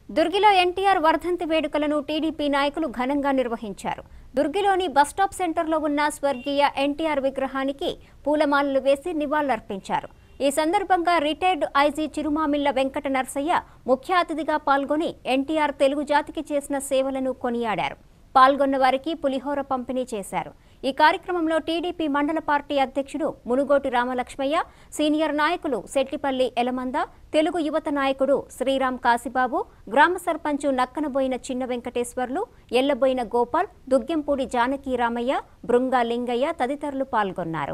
దుర్గిలో ఎన్టీఆర్ వర్ధంతి వేడుకలను టీడీపీ నాయకులు ఘనంగా నిర్వహించారు దుర్గిలోని బస్టాప్ సెంటర్లో ఉన్న స్వర్గీయ ఎన్టీఆర్ విగ్రహానికి పూలమాలలు వేసి నివాళులర్పించారు ఈ సందర్భంగా రిటైర్డ్ ఐజీ చిరుమామిళ్ల వెంకట నర్సయ్య ముఖ్య అతిథిగా పాల్గొని ఎన్టీఆర్ తెలుగు జాతికి చేసిన సేవలను కొనియాడారు పాల్గొన్న వారికి పులిహోర పంపిణీ చేశారు ఈ కార్యక్రమంలో టీడీపీ మండల పార్టీ అధ్యక్షుడు మునుగోటి రామలక్ష్మయ్య సీనియర్ నాయకులు సెట్టిపల్లి ఎలమంద తెలుగు యువత నాయకుడు శ్రీరామ్ కాశీబాబు గ్రామ సర్పంచు నక్కనబోయిన చిన్న వెంకటేశ్వర్లు ఎల్లబోయిన గోపాల్ దుగ్గెంపూడి జానకి రామయ్య బృంగా లింగయ్య తదితరులు పాల్గొన్నారు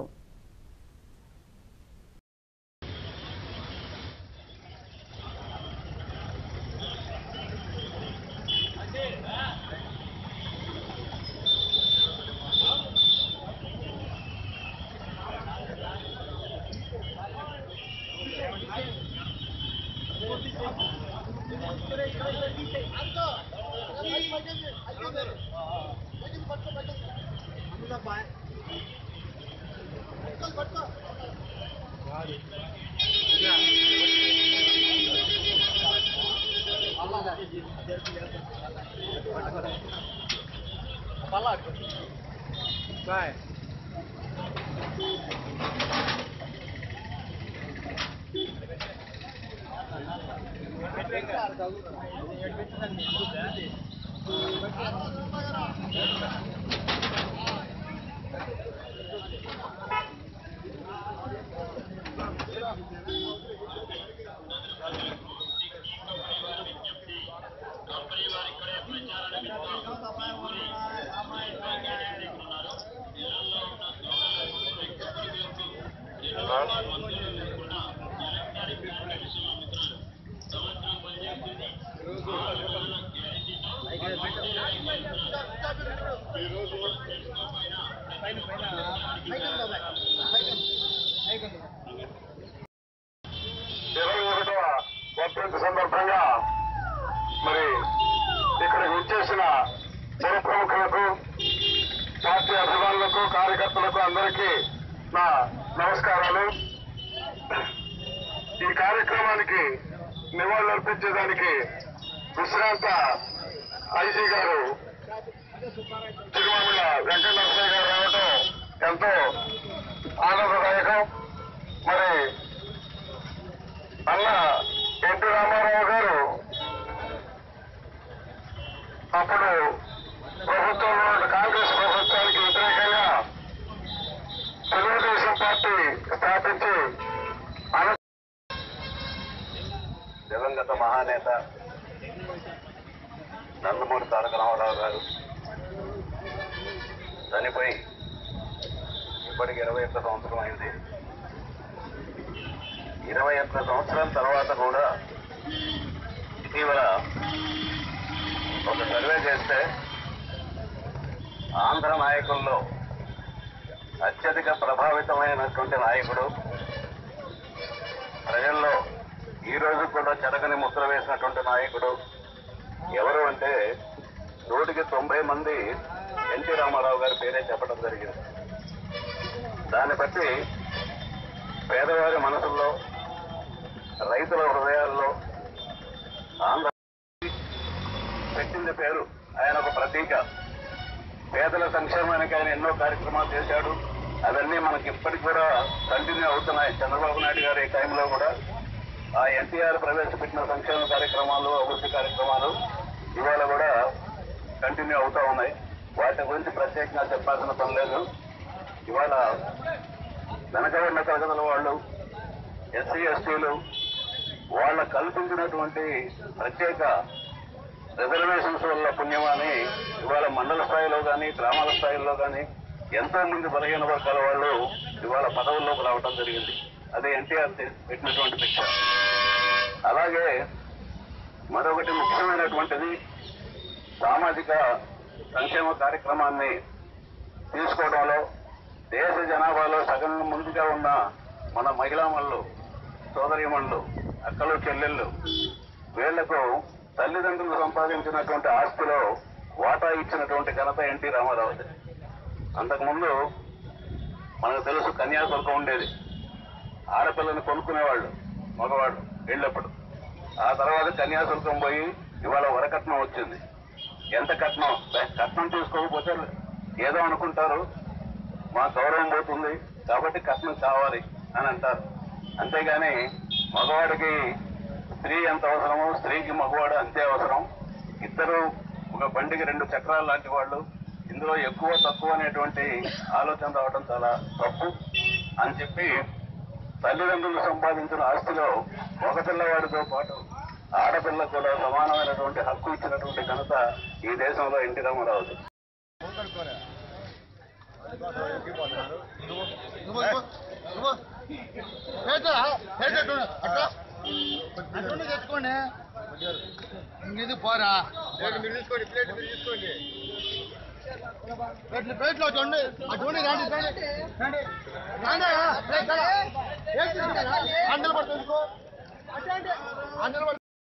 ఇరవై ఒకటవ వర్ధంతి సందర్భంగా మరి ఇక్కడ విచ్చేసిన పుర ప్రముఖులకు పార్టీ అభిమానులకు కార్యకర్తలకు అందరికీ నా నమస్కారాలు ఈ కార్యక్రమానికి నివాళులర్పించేదానికి విశ్రాంత ఐజీ గారు తిరుమల వెంకట నరసయ్య గారు రావడం ఎంతో ఆనందదాయకం మరి అన్న ఎన్టీ రామారావు గారు అప్పుడు ప్రభుత్వంలో ఉన్న కాంగ్రెస్ ప్రభుత్వానికి వ్యతిరేకంగా తెలుగుదేశం పార్టీ స్థాపించి అన దివంగత మహానేత నందమూరి తారక రామారావు గారు చనిపోయి ఇప్పటికి ఇరవై ఒక్క సంవత్సరం అయింది ఇరవై ఒక్క సంవత్సరం తర్వాత కూడా ఇటీవల ఒక సర్వే చేస్తే ఆంధ్ర నాయకుల్లో అత్యధిక ప్రభావితమైనటువంటి నాయకుడు ప్రజల్లో ఈ రోజు కూడా చెరగని ముద్ర వేసినటువంటి నాయకుడు ఎవరు అంటే నూటికి తొంభై మంది ఎన్టీ రామారావు గారి పేరే చెప్పడం జరిగింది దాన్ని బట్టి పేదవారి మనసుల్లో రైతుల హృదయాల్లో ఆంధ్ర పెట్టింది పేరు ఆయన ఒక ప్రతీక పేదల సంక్షేమానికి ఆయన ఎన్నో కార్యక్రమాలు చేశాడు అవన్నీ మనకి ఇప్పటికి కూడా కంటిన్యూ అవుతున్నాయి చంద్రబాబు నాయుడు గారి టైంలో కూడా ఆ ఎన్టీఆర్ ప్రవేశపెట్టిన సంక్షేమ కార్యక్రమాలు అభివృద్ధి కార్యక్రమాలు ఇవాళ కూడా కంటిన్యూ అవుతా ఉన్నాయి వాటి గురించి ప్రత్యేకంగా చెప్పాల్సిన పని లేదు ఇవాళ వెనకబడిన తరగతుల వాళ్ళు ఎస్సీ ఎస్టీలు వాళ్ళ కల్పించినటువంటి ప్రత్యేక రిజర్వేషన్స్ వల్ల పుణ్యమని ఇవాళ మండల స్థాయిలో కానీ గ్రామాల స్థాయిలో కానీ ఎంతో మంది బలహీన వర్గాల వాళ్ళు ఇవాళ పదవుల్లోకి రావడం జరిగింది అదే ఎన్టీఆర్ పెట్టినటువంటి భిక్ష అలాగే మరొకటి ముఖ్యమైనటువంటిది సామాజిక సంక్షేమ కార్యక్రమాన్ని తీసుకోవడంలో దేశ జనాభాలో సగం ముందుగా ఉన్న మన మహిళామణులు సోదరీమణులు అక్కలు చెల్లెళ్ళు వీళ్లకు తల్లిదండ్రులు సంపాదించినటువంటి ఆస్తిలో వాటా ఇచ్చినటువంటి ఘనత ఎన్టీ రామారావుది అంతకుముందు మనకు తెలుసు కన్యాశుల్కం ఉండేది ఆడపిల్లని కొనుక్కునేవాళ్ళు మగవాళ్ళు వెళ్ళప్పుడు ఆ తర్వాత కన్యాశుల్కం పోయి ఇవాళ వరకట్నం వచ్చింది ఎంత కట్నం ఏ, కట్నం తీసుకోకపోతే ఏదో అనుకుంటారు మా గౌరవం పోతుంది కాబట్టి కట్నం కావాలి అని అంటారు అంతేగాని మగవాడికి స్త్రీ ఎంత అవసరమో స్త్రీకి మగవాడు అంతే అవసరం ఇద్దరు ఒక బండికి రెండు చక్రాలు లాంటి వాళ్ళు ఇందులో ఎక్కువ తక్కువ అనేటువంటి ఆలోచన రావడం చాలా తప్పు అని చెప్పి తల్లిదండ్రులు సంపాదించిన ఆస్తిలో మగ పిల్లవాడితో పాటు ఆడపిల్ల కూడా సమానమైనటువంటి హక్కు ఇచ్చినటువంటి ఘనత ఈ దేశంలో ఎన్టీ రామారావుది నువ్వు నువ్వు పేదరా పేదట్టు అట్లా అట్లా తెచ్చుకోండి ఇంకేది పోరా మీరు తీసుకోండి ప్లేట్ మీరు తీసుకోండి ప్లేట్లు ప్లేట్లో చూడండి అటువంటి రాండి రండి రండి రాండి ప్లేట్ ఆందోళన పడుతుంది ఆందోళన